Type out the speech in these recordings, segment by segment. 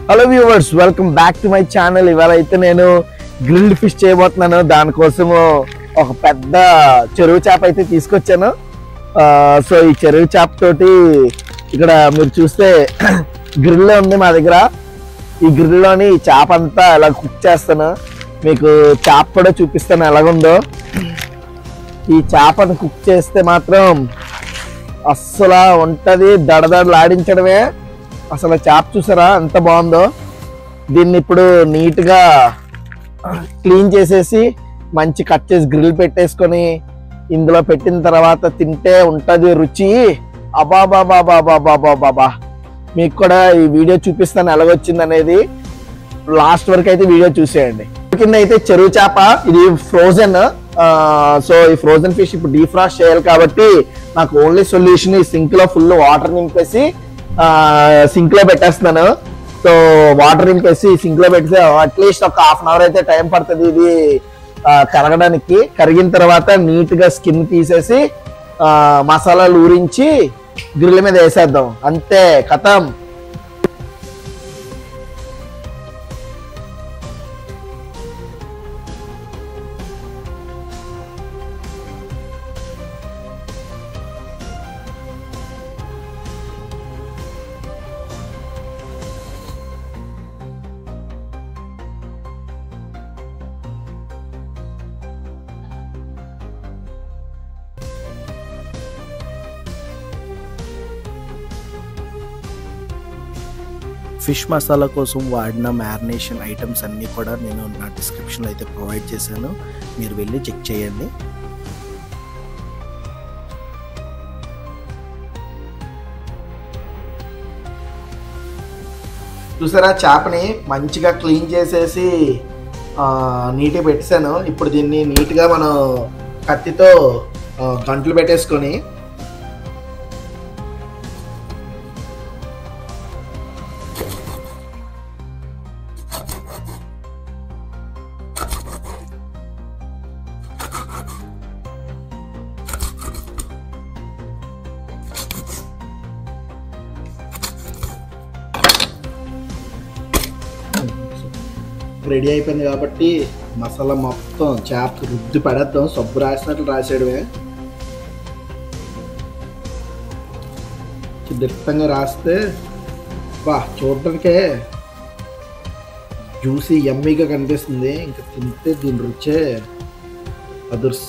hello viewers welcome back to my channel ఇవాళ అయితే నేను గ్రిల్డ్ ఫిష్ చేయబోతున్నాను దానికోసము ఒక పెద్ద చెరువు చేప అయితే తీసుకొచ్చాను ఆ, సో ఈ చెరువు చేప తోటి ఇక్కడ మీరు చూస్తే గ్రిల్ ఉంది మా దగ్గర ఈ గ్రిల్లోని ఈ చేప అంతా ఎలా కుక్ చేస్తాను మీకు చేప కూడా చూపిస్తాను ఎలాగుందో ఈ చేపను కుక్ చేస్తే మాత్రం అస్సలు ఉంటది దడదడలాడించడమే అసలు చేప చూసారా ఎంత బాగుందో దీన్ని ఇప్పుడు నీట్గా క్లీన్ చేసేసి మంచి కట్ చేసి గ్రిల్ పెట్టేసుకొని ఇందులో పెట్టిన తర్వాత తింటే ఉంటుంది రుచి అబాబాబాబాబాబాబాబా మీకు కూడా ఈ వీడియో చూపిస్తాను ఎలాగొచ్చింది అనేది లాస్ట్ వరకు అయితే వీడియో చూసేయండి కింద అయితే చెరువు చేప ఇది ఫ్రోజన్ సో ఈ ఫ్రోజన్ ఫిష్ ఇప్పుడు డీఫ్రాస్ట్ చేయాలి కాబట్టి నాకు ఓన్లీ సొల్యూషన్ ఈ సింక్ లో ఫుల్ వాటర్ నింపేసి సింక్ లో పెట్టేస్తున్నాను సో వాటర్ నింపేసి సింక్ లో పెడితే అట్లీస్ట్ ఒక హాఫ్ అన్ అవర్ అయితే టైం పడుతుంది ఇది ఆ, కరగడానికి కరిగిన తర్వాత నీట్ గా స్కిన్ తీసేసి ఆ, మసాలాలు ఊరించి గ్రిల్ మీద వేసేద్దాం అంతే కథం ఫిష్ మసాలా కోసం వాడిన మ్యారినేషన్ ఐటమ్స్ అన్నీ కూడా నేను నా డిస్క్రిప్షన్లో అయితే ప్రొవైడ్ చేశాను మీరు వెళ్ళి చెక్ చేయండి చూసారా చేపని మంచిగా క్లీన్ చేసేసి ఆ, నీట్గా పెట్టేశాను ఇప్పుడు దీన్ని నీట్గా మనం కత్తితో ఆ, గంటలు పెట్టేసుకొని రెడీ అయిపోయింది కాబట్టి మసాలా మొత్తం చేప రుద్ది పడేద్దాం సబ్బు రాసినట్లు రాసేయడమే దిట్టంగా రాస్తే బా చూడటానికే జ్యూసీ ఎమ్మీగా కనిపిస్తుంది ఇంకా తింటే దీని రుచే అదుర్స్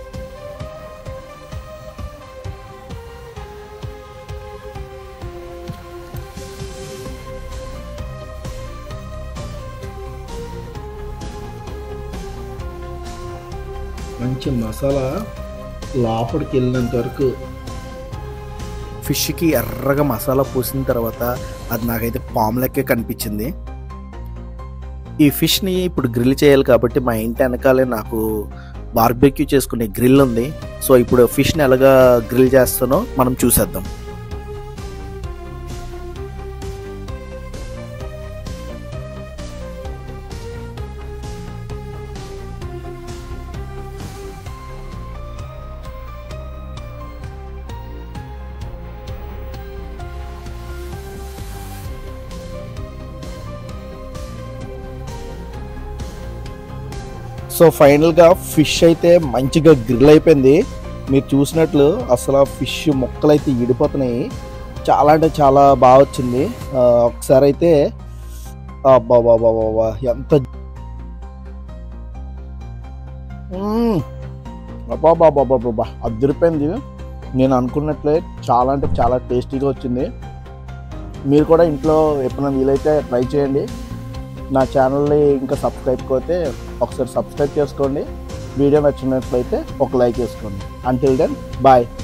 మంచి మసాలా లోపలికి వెళ్ళినంత వరకు ఫిష్కి ఎర్రగా మసాలా పూసిన తర్వాత అది నాకైతే పాము లెక్కే కనిపించింది ఈ ఫిష్ని ఇప్పుడు గ్రిల్ చేయాలి కాబట్టి మా ఇంటి వెనకాలే నాకు బార్బెక్యూ చేసుకునే గ్రిల్ ఉంది సో ఇప్పుడు ఫిష్ని ఎలాగా గ్రిల్ చేస్తానో మనం చూసేద్దాం సో ఫైనల్గా ఫిష్ అయితే మంచిగా గ్రిల్ అయిపోయింది మీరు చూసినట్లు అసలు ఆ ఫిష్ ముక్కలు అయితే ఇడిపోతున్నాయి చాలా అంటే చాలా బాగా వచ్చింది ఆ, ఒకసారి అయితే బాబా ఎంత బాబా అదిరిపోయింది నేను అనుకున్నట్లే చాలా అంటే చాలా టేస్టీగా వచ్చింది మీరు కూడా ఇంట్లో ఎప్పుడైనా వీలైతే ట్రై చేయండి నా ఛానల్ని ఇంకా సబ్స్క్రైబ్ అయితే ఒకసారి సబ్స్క్రైబ్ చేసుకోండి వీడియో నచ్చినట్లయితే ఒక లైక్ వేసుకోండి అంటిల్ దెన్ బాయ్